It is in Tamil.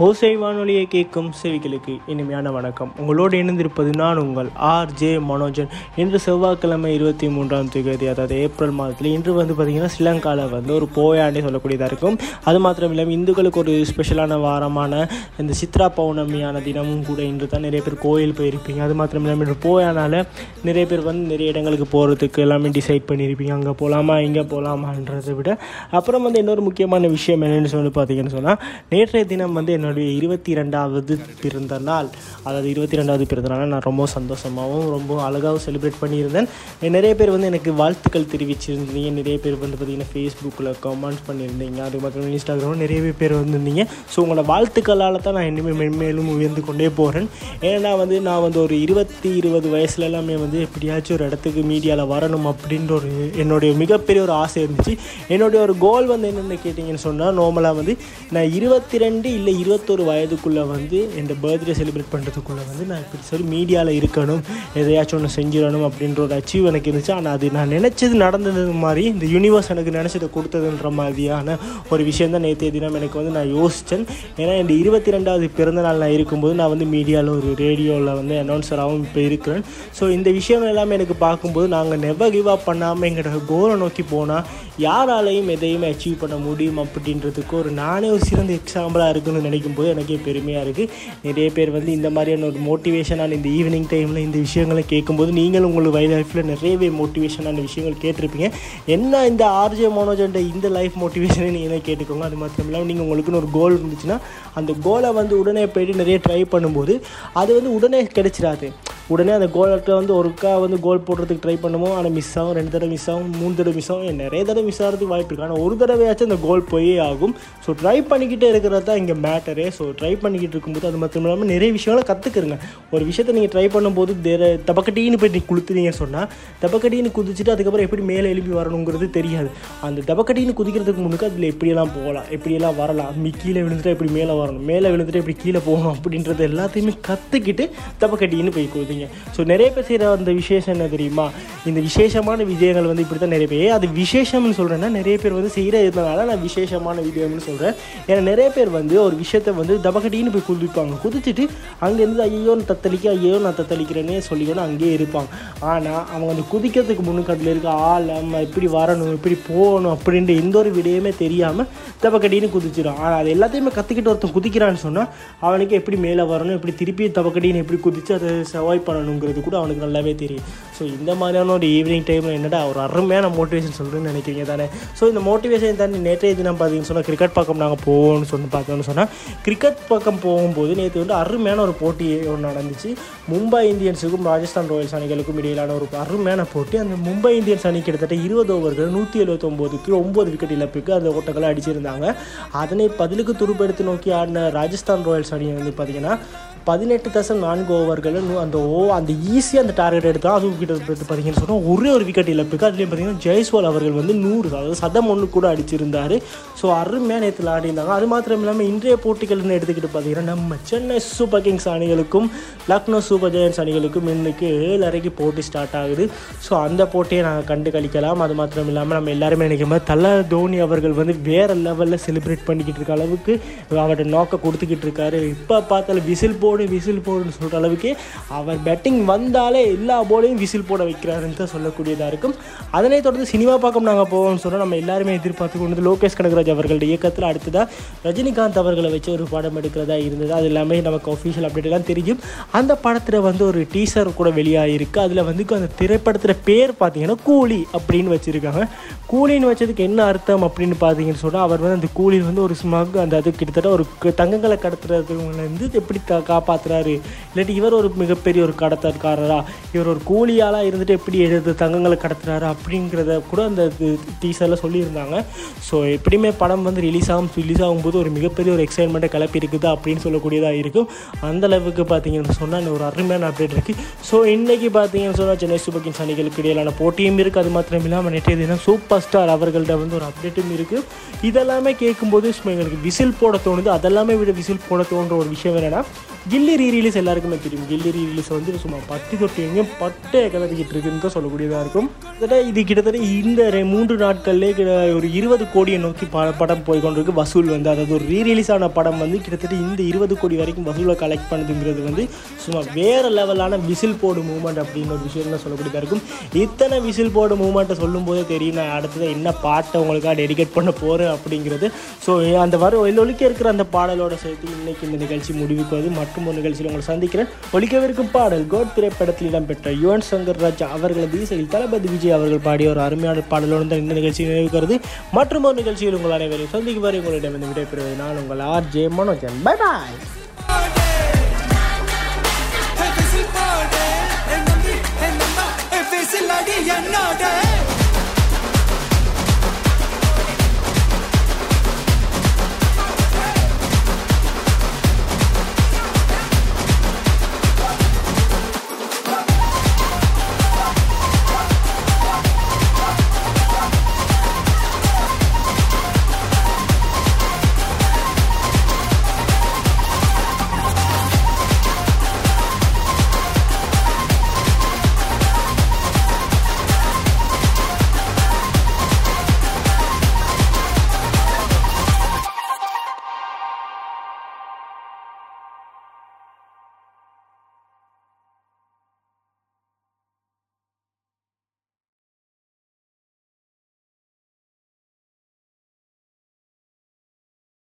ஓசை வானொலியை கேட்கும் செவிகளுக்கு இனிமையான வணக்கம் உங்களோடு இணைந்திருப்பது நான் உங்கள் ஆர் ஜே மனோஜன் இன்று செவ்வாய்க்கிழமை இருபத்தி மூன்றாம் தேதி அதாவது ஏப்ரல் மாதத்தில் இன்று வந்து பார்த்திங்கன்னா ஸ்ரீலங்காவில் வந்து ஒரு போயாண்டே சொல்லக்கூடியதாக இருக்கும் அது மாத்திரம் இல்லாமல் இந்துக்களுக்கு ஒரு ஸ்பெஷலான வாரமான இந்த சித்ரா பௌர்ணமியான தினமும் கூட இன்று தான் நிறைய பேர் கோயில் போயிருப்பீங்க அது மாத்திரம் இல்லாமல் இன்று போயானால நிறைய பேர் வந்து நிறைய இடங்களுக்கு போகிறதுக்கு எல்லாமே டிசைட் பண்ணியிருப்பீங்க அங்கே போகலாமா இங்கே போகலாமான்றதை விட அப்புறம் வந்து இன்னொரு முக்கியமான விஷயம் என்னென்னு சொல்லி பார்த்தீங்கன்னு சொன்னால் நேற்றைய தினம் வந்து என்னுடைய இருபத்தி ரெண்டாவது பிறந்த நாள் அதாவது இருபத்தி ரெண்டாவது பிறந்த நாளை நான் ரொம்ப சந்தோஷமாகவும் ரொம்ப அழகாகவும் செலிப்ரேட் பண்ணியிருந்தேன் நிறைய பேர் வந்து எனக்கு வாழ்த்துக்கள் தெரிவிச்சிருந்தீங்க நிறைய பேர் வந்து பார்த்திங்கன்னா ஃபேஸ்புக்கில் கமெண்ட்ஸ் பண்ணியிருந்தீங்க அது மட்டும் இன்ஸ்டாகிராமில் நிறைய பேர் வந்திருந்தீங்க ஸோ உங்களோட வாழ்த்துக்களால் தான் நான் இனிமேல் மென்மேலும் உயர்ந்து கொண்டே போகிறேன் ஏன்னா வந்து நான் வந்து ஒரு இருபத்தி இருபது வயசுல எல்லாமே வந்து எப்படியாச்சும் ஒரு இடத்துக்கு மீடியாவில் வரணும் அப்படின்ற ஒரு என்னுடைய மிகப்பெரிய ஒரு ஆசை இருந்துச்சு என்னுடைய ஒரு கோல் வந்து என்னென்னு கேட்டிங்கன்னு சொன்னால் நார்மலாக வந்து நான் இருபத்தி ரெண்டு இல்லை இருபத்தொரு வயதுக்குள்ளே வந்து என் பர்த்டே செலிப்ரேட் பண்ணுறதுக்குள்ளே வந்து நான் இப்படி சொல்லி மீடியாவில் இருக்கணும் எதையாச்சும் ஒன்று செஞ்சிடணும் அப்படின்ற ஒரு அச்சீவ் எனக்கு இருந்துச்சு ஆனால் அது நான் நினச்சது நடந்தது மாதிரி இந்த யூனிவர்ஸ் எனக்கு நினச்சதை கொடுத்ததுன்ற மாதிரியான ஒரு விஷயம் தான் நேற்றைய தினம் எனக்கு வந்து நான் யோசித்தேன் ஏன்னா இந்த இருபத்தி ரெண்டாவது பிறந்த நாள் நான் இருக்கும்போது நான் வந்து மீடியாவில் ஒரு ரேடியோவில் வந்து அனௌன்சராகவும் இப்போ இருக்கிறேன் ஸோ இந்த விஷயம் எல்லாமே எனக்கு பார்க்கும்போது நாங்கள் நெவர் கிவ் அப் பண்ணாமல் எங்களோட கோலை நோக்கி போனால் யாராலையும் எதையுமே அச்சீவ் பண்ண முடியும் அப்படின்றதுக்கு ஒரு நானே ஒரு சிறந்த எக்ஸாம்பிளாக இருக்குன்னு நினைக்கும் போது எனக்கே பெருமையாக இருக்குது நிறைய பேர் வந்து இந்த மாதிரியான ஒரு மோட்டிவேஷனான இந்த ஈவினிங் டைமில் இந்த விஷயங்களை கேட்கும்போது நீங்களும் உங்களுக்கு வைல்ட் லைஃப்பில் நிறையவே மோட்டிவேஷனான விஷயங்கள் கேட்டிருப்பீங்க என்ன இந்த ஆர்ஜே மனோஜன்ற இந்த லைஃப் மோட்டிவேஷனை நீங்கள் கேட்டுக்கோங்க அது மாத்திரம் இல்லாமல் நீங்கள் உங்களுக்குன்னு ஒரு கோல் இருந்துச்சுன்னா அந்த கோலை வந்து உடனே போயிட்டு நிறைய ட்ரை பண்ணும்போது அது வந்து உடனே கிடைச்சிடாது உடனே அந்த கோலத்தில் வந்து ஒருக்கா வந்து கோல் போடுறதுக்கு ட்ரை பண்ணுவோம் ஆனால் மிஸ் ஆகும் ரெண்டு தடவை மிஸ் ஆகும் மூணு தடவை மிஸ் ஆகும் நிறைய தடவை மிஸ் ஆகிறதுக்கு வாய்ப்பு இருக்குது ஆனால் ஒரு தடவையாச்சும் அந்த கோல் போயே ஆகும் ஸோ ட்ரை பண்ணிக்கிட்டே இருக்கிறது தான் இங்கே மேட்டரே ஸோ ட்ரை பண்ணிக்கிட்டு இருக்கும்போது அது மட்டும் இல்லாமல் நிறைய விஷயங்களை கற்றுக்குறங்க ஒரு விஷயத்தை நீங்கள் ட்ரை பண்ணும்போது தெர தபக்கட்டின்னு போய் நீங்கள் குளுத்துறீங்கன்னு சொன்னால் தபக்கட்டின்னு குதிச்சுட்டு அதுக்கப்புறம் எப்படி மேலே எழுப்பி வரணுங்கிறது தெரியாது அந்த தபக்கட்டின்னு குதிக்கிறதுக்கு முன்னுக்கு அதில் எப்படியெல்லாம் போகலாம் எப்படியெல்லாம் வரலாம் மி கீழே விழுந்துட்டு எப்படி மேலே வரணும் மேலே விழுந்துட்டு எப்படி கீழே போகணும் அப்படின்றது எல்லாத்தையுமே கற்றுக்கிட்டு தபக்கட்டின்னு போய் குதிங்க ஸோ நிறைய பேர் செய்கிற அந்த விசேஷம் என்ன தெரியுமா இந்த விசேஷமான விஜயங்கள் வந்து இப்படி தான் நிறைய பேர் ஏன் அது விசேஷம்னு சொல்கிறேன்னா நிறைய பேர் வந்து செய்கிற இதனால நான் விசேஷமான விஜயம்னு சொல்கிறேன் ஏன்னா நிறைய பேர் வந்து ஒரு விஷயத்தை வந்து தபக்கட்டின்னு போய் குதிப்பாங்க குதிச்சுட்டு அங்கேருந்து ஐயோ நான் தத்தளிக்க ஐயோ நான் தத்தளிக்கிறேன்னே சொல்லிக்கணும் அங்கேயே இருப்பாங்க ஆனால் அவங்க அந்த குதிக்கிறதுக்கு முன்னுக்கு அதில் இருக்க ஆழம் எப்படி வரணும் எப்படி போகணும் அப்படின்ற எந்த ஒரு விடயமே தெரியாமல் தபக்கட்டின்னு குதிச்சிடும் ஆனால் அது எல்லாத்தையுமே கற்றுக்கிட்டு ஒருத்தன் குதிக்கிறான்னு சொன்னால் அவனுக்கு எப்படி மேலே வரணும் எப்படி திருப்பி தபக்கட்டின்னு எப்படி குதித்து அதை சர்வைவ் பண்ணணுங்கிறது கூட அவனுக்கு நல்லாவே தெரியும் ஸோ இந்த மாதிரியான ஒரு ஈவினிங் டைமில் என்னடா ஒரு அருமையான மோட்டிவேஷன் சொல்கிறேன்னு நினைக்கிறீங்க தானே ஸோ இந்த மோட்டிவேஷன் தாண்டி நேற்றைய தினம் பார்த்தீங்கன்னு சொன்னால் கிரிக்கெட் பக்கம் நாங்கள் போவோம்னு சொல்லி பார்த்தோம்னு சொன்னால் கிரிக்கெட் பக்கம் போகும்போது நேற்று வந்து அருமையான ஒரு போட்டி ஒன்று நடந்துச்சு மும்பை இந்தியன்ஸுக்கும் ராஜஸ்தான் ராயல்ஸ் அணிகளுக்கும் இடையிலான ஒரு அருமையான போட்டி அந்த மும்பை இந்தியன்ஸ் அணி கிட்டத்தட்ட இருபது ஓவர்கள் நூற்றி எழுபத்தொம்போதுக்கு ஒம்பது விக்கெட் இழப்புக்கு அந்த ஓட்டங்களை அடிச்சிருந்தாங்க அதனை பதிலுக்கு துருப்பெடுத்து நோக்கி ஆடின ராஜஸ்தான் ராயல்ஸ் அணி வந்து பார்த்திங்கன்னா பதினெட்டு தசம் நான்கு ஓவர்களில் அந்த ஓ அந்த ஈஸியாக அந்த டார்கெட் எடுத்தால் அதுவும் கிட்ட பார்த்தீங்கன்னு சொன்னால் ஒரே ஒரு விக்கெட் இழப்புக்கு அதுலேயும் பார்த்தீங்கன்னா ஜெய்ஸ்வால் அவர்கள் வந்து நூறு அதாவது சதம் ஒன்று கூட அடிச்சிருந்தார் ஸோ அருமையாக நேரத்தில் ஆடிருந்தாங்க அது மாத்திரம் இல்லாமல் இன்றைய போட்டிகள்னு எடுத்துக்கிட்டு பார்த்தீங்கன்னா நம்ம சென்னை சூப்பர் கிங்ஸ் அணிகளுக்கும் லக்னோ சூப்பர் ஜெயன்ஸ் அணிகளுக்கும் இன்னைக்கு ஏழரைக்கு போட்டி ஸ்டார்ட் ஆகுது ஸோ அந்த போட்டியை நாங்கள் கண்டு கழிக்கலாம் அது மாத்திரம் இல்லாமல் நம்ம எல்லாருமே நினைக்கும் போது தலை தோனி அவர்கள் வந்து வேறு லெவலில் செலிப்ரேட் பண்ணிக்கிட்டு இருக்க அளவுக்கு அவர்கிட்ட நோக்க கொடுத்துக்கிட்டு இருக்காரு இப்போ பார்த்தாலும் விசில் போடு விசில் போடுன்னு சொல்கிற அளவுக்கு அவர் பேட்டிங் வந்தாலே எல்லா போலையும் விசில் போட வைக்கிறாருன்னு தான் சொல்லக்கூடியதாக இருக்கும் அதனை தொடர்ந்து சினிமா பக்கம் நாங்கள் போவோம்னு சொன்னால் நம்ம எல்லாருமே எதிர்பார்த்து கொண்டு லோகேஷ் கனகராஜ் அவர்களுடைய இயக்கத்தில் அடுத்ததாக ரஜினிகாந்த் அவர்களை வச்சு ஒரு படம் எடுக்கிறதா இருந்தது அது எல்லாமே நமக்கு ஒஃபிஷியல் அப்டேட் எல்லாம் தெரியும் அந்த படத்தில் வந்து ஒரு டீசர் கூட வெளியாகிருக்கு அதில் வந்து அந்த திரைப்படத்தில் பேர் பார்த்தீங்கன்னா கூலி அப்படின்னு வச்சுருக்காங்க கூலின்னு வச்சதுக்கு என்ன அர்த்தம் அப்படின்னு பார்த்தீங்கன்னு சொன்னால் அவர் வந்து அந்த கூலியில் வந்து ஒரு ஸ்மக் அந்த அது கிட்டத்தட்ட ஒரு க- தங்கங்களை கடத்துறதுலேருந்து எப்படி த காப்பாற்றுறாரு இல்லாட்டி இவர் ஒரு மிகப்பெரிய ஒரு கடத்தற்காரரா இவர் ஒரு கூலியாளாக இருந்துட்டு எப்படி எடுத்து தங்கங்களை கடத்துறாரு அப்படிங்கிறத கூட அந்த டீசரில் சொல்லியிருந்தாங்க ஸோ எப்படியுமே படம் வந்து ரிலீஸ் ஆகும் ரிலீஸ் ஆகும்போது ஒரு மிகப்பெரிய ஒரு எக்ஸைட்மெண்ட்டை கிளப்பி இருக்குது அப்படின்னு சொல்லக்கூடியதாக இருக்கும் அந்த அளவுக்கு பார்த்தீங்கன்னு சொன்னால் ஒரு அருமையான அப்டேட் இருக்குது ஸோ இன்றைக்கி பார்த்தீங்கன்னு சொன்னால் சென்னை சூப்பர் கிங்ஸ் அணிகளுக்கு இடையிலான போட்டியும் இருக்குது அது மாத்திரம் இல்லாமல் நேற்றைய தினம் சூப்பர் ஸ்டார் அவர்கள்ட்ட வந்து ஒரு அப்டேட்டும் இருக்குது இதெல்லாமே கேட்கும்போது சும்மா எங்களுக்கு விசில் போட தோணுது அதெல்லாமே விட விசில் போட தோன்ற ஒரு விஷயம் என்னென்னா கில்லி ரீ ரிலீஸ் எல்லாருக்குமே தெரியும் கில்லி ரீ ரிலீஸ் வந்து சும்மா பட்டி தொட்டி எங்கேயும் பட்டே கிளறிக்கிட்டு இருக்குன்னு தான் சொல்லக்கூடியதாக இருக்கும் கிட்டத்தட்ட இது கிட்டத்தட்ட இந்த ரெ- மூன்று நாட்கள்லேயே கிட்ட ஒரு இருபது கோடியை நோக்கி ப படம் போய் கொண்டிருக்கு வசூல் வந்து அதாவது ஒரு ரீ ரிலீஸ் ஆன படம் வந்து கிட்டத்தட்ட இந்த இருபது கோடி வரைக்கும் வசூலை கலெக்ட் பண்ணுதுங்கிறது வந்து சும்மா வேறு லெவலான விசில் போடு மூமெண்ட் அப்படின்னு ஒரு விஷயம் தான் சொல்லக்கூடியதாக இருக்கும் இத்தனை விசில் போடு மூமெண்ட்டை சொல்லும் போதே தெரியும் நான் அடுத்தது என்ன பாட்டை உங்களுக்காக டெடிகேட் பண்ண போகிறேன் அப்படிங்கிறது ஸோ அந்த வர ஒலிக்க இருக்கிற அந்த பாடலோட சேர்த்து இன்னைக்கு இந்த நிகழ்ச்சி முடிவுக்கு வருது மற்றும் ஒரு நிகழ்ச்சியில் உங்களை சந்திக்கிறேன் ஒலிக்கவிருக்கும் பாடல் கோட் திரைப்படத்தில் இடம்பெற்ற யுவன் சங்கர் ராஜா அவர்களது இசையில் தளபதி விஜய் அவர்கள் பாடிய ஒரு அருமையான பாடலோடு தான் இந்த நிகழ்ச்சி நிறைவுகிறது மற்றும் ஒரு நிகழ்ச்சியில் உங்கள் அனைவரையும் சந்திக்கும் வரை உங்களிடம் வந்து விடைபெறுவது நான் உங்கள் R J Manojan bye bye என்னோட